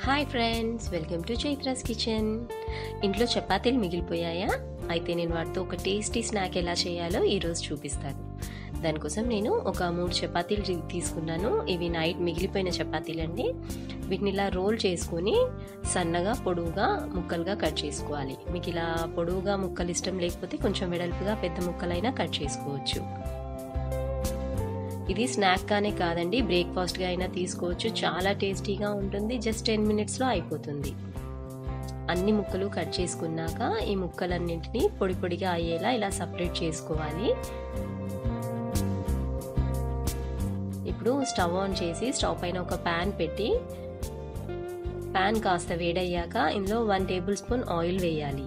hi friends welcome to Chaitra's kitchen ఇంట్లో చపాతీలు మిగిలిపోయాయా అయితే నేను వాటితో ఒక టేస్టీ స్నాక్ ఎలా చేయాలో ఈరోజు చూపిస్తాను దానికోసం నేను ఒక మూడు చపాతీలు తీ- తీసుకున్నాను ఇవి నైట్ మిగిలిపోయిన చపాతీలు అండి వీటిని ఇలా రోల్ చేసుకొని సన్నగా పొడవుగా ముక్కలుగా కట్ చేసుకోవాలి మీకు ఇలా పొడవుగా ముక్కలు ఇష్టం లేకపోతే కొంచెం వెడల్పుగా పెద్ద ముక్కలైనా కట్ చేసుకోవచ్చు ఇది స్నాక్ గానే కాదండి బ్రేక్ఫాస్ట్గా అయినా తీసుకోవచ్చు చాలా టేస్టీగా ఉంటుంది జస్ట్ టెన్ మినిట్స్లో అయిపోతుంది అన్ని ముక్కలు కట్ చేసుకున్నాక ఈ ముక్కలన్నింటినీ పొడి పొడిగా అయ్యేలా ఇలా సపరేట్ చేసుకోవాలి ఇప్పుడు స్టవ్ ఆన్ చేసి స్టవ్ పైన ఒక ప్యాన్ పెట్టి ప్యాన్ కాస్త వేడయ్యాక ఇందులో వన్ టేబుల్ స్పూన్ ఆయిల్ వేయాలి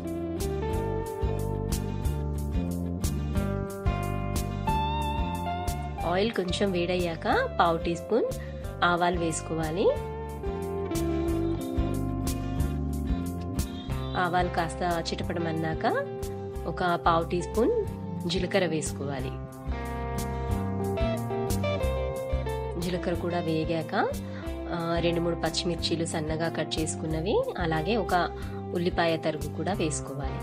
ఆయిల్ కొంచెం వేడయ్యాక పావు టీ స్పూన్ ఆవాలు వేసుకోవాలి ఆవాలు కాస్త చిటపడమన్నాక ఒక పావు టీ స్పూన్ జీలకర్ర వేసుకోవాలి జీలకర్ర కూడా వేగాక రెండు మూడు పచ్చిమిర్చీలు సన్నగా కట్ చేసుకున్నవి అలాగే ఒక ఉల్లిపాయ తరుగు కూడా వేసుకోవాలి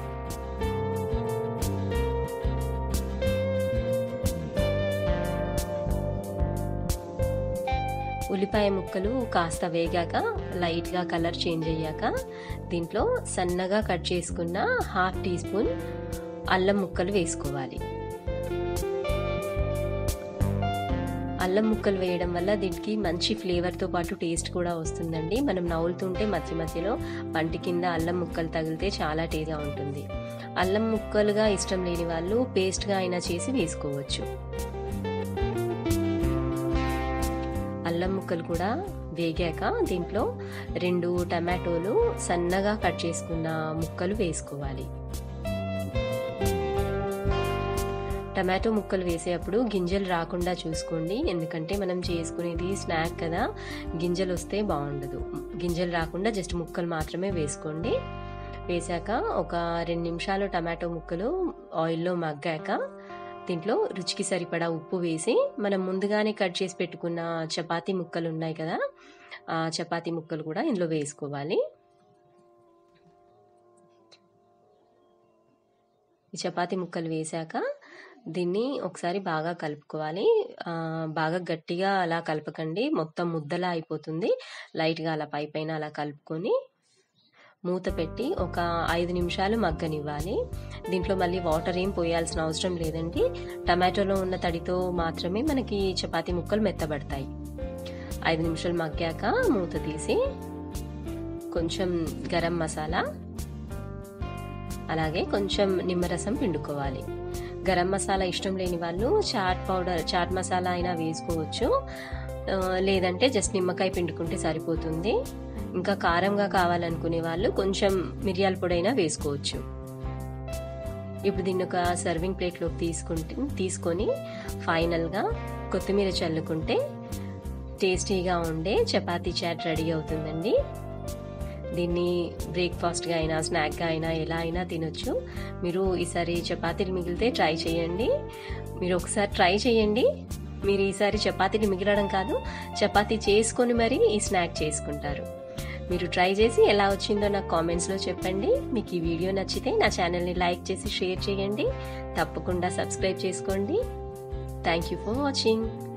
ఉల్లిపాయ ముక్కలు కాస్త వేగాక లైట్గా కలర్ చేంజ్ అయ్యాక దీంట్లో సన్నగా కట్ చేసుకున్న హాఫ్ టీ స్పూన్ అల్లం ముక్కలు వేసుకోవాలి అల్లం ముక్కలు వేయడం వల్ల దీనికి మంచి ఫ్లేవర్తో పాటు టేస్ట్ కూడా వస్తుందండి మనం నవ్వులుతుంటే మధ్య మధ్యలో పంటి కింద అల్లం ముక్కలు తగిలితే చాలా టేస్ట్గా ఉంటుంది అల్లం ముక్కలుగా ఇష్టం లేని వాళ్ళు పేస్ట్గా అయినా చేసి వేసుకోవచ్చు అల్లం ముక్కలు కూడా వేగాక దీంట్లో రెండు టమాటోలు సన్నగా కట్ చేసుకున్న ముక్కలు వేసుకోవాలి టమాటో ముక్కలు వేసేటప్పుడు గింజలు రాకుండా చూసుకోండి ఎందుకంటే మనం చేసుకునేది స్నాక్ కదా గింజలు వస్తే బాగుండదు గింజలు రాకుండా జస్ట్ ముక్కలు మాత్రమే వేసుకోండి వేసాక ఒక రెండు నిమిషాలు టమాటో ముక్కలు ఆయిల్లో మగ్గాక దీంట్లో రుచికి సరిపడా ఉప్పు వేసి మనం ముందుగానే కట్ చేసి పెట్టుకున్న చపాతీ ముక్కలు ఉన్నాయి కదా ఆ చపాతీ ముక్కలు కూడా ఇందులో వేసుకోవాలి ఈ చపాతీ ముక్కలు వేసాక దీన్ని ఒకసారి బాగా కలుపుకోవాలి బాగా గట్టిగా అలా కలపకండి మొత్తం ముద్దలా అయిపోతుంది లైట్గా అలా పై పైన అలా కలుపుకొని మూత పెట్టి ఒక ఐదు నిమిషాలు మగ్గనివ్వాలి దీంట్లో మళ్ళీ వాటర్ ఏం పోయాల్సిన అవసరం లేదండి టమాటోలో ఉన్న తడితో మాత్రమే మనకి చపాతీ ముక్కలు మెత్తబడతాయి ఐదు నిమిషాలు మగ్గాక మూత తీసి కొంచెం గరం మసాలా అలాగే కొంచెం నిమ్మరసం పిండుకోవాలి గరం మసాలా ఇష్టం లేని వాళ్ళు చాట్ పౌడర్ చాట్ మసాలా అయినా వేసుకోవచ్చు లేదంటే జస్ట్ నిమ్మకాయ పిండుకుంటే సరిపోతుంది ఇంకా కారంగా కావాలనుకునే వాళ్ళు కొంచెం మిరియాల పొడైనా వేసుకోవచ్చు ఇప్పుడు దీన్ని ఒక సర్వింగ్ ప్లేట్లోకి తీసుకుంటే తీసుకొని ఫైనల్గా కొత్తిమీర చల్లుకుంటే టేస్టీగా ఉండే చపాతీ చాట్ రెడీ అవుతుందండి దీన్ని బ్రేక్ఫాస్ట్గా అయినా స్నాక్గా అయినా ఎలా అయినా తినొచ్చు మీరు ఈసారి చపాతీలు మిగిలితే ట్రై చేయండి మీరు ఒకసారి ట్రై చేయండి మీరు ఈసారి చపాతీలు మిగిలడం కాదు చపాతీ చేసుకొని మరీ ఈ స్నాక్ చేసుకుంటారు మీరు ట్రై చేసి ఎలా వచ్చిందో నాకు కామెంట్స్లో చెప్పండి మీకు ఈ వీడియో నచ్చితే నా ఛానల్ని లైక్ చేసి షేర్ చేయండి తప్పకుండా సబ్స్క్రైబ్ చేసుకోండి థ్యాంక్ యూ ఫర్ వాచింగ్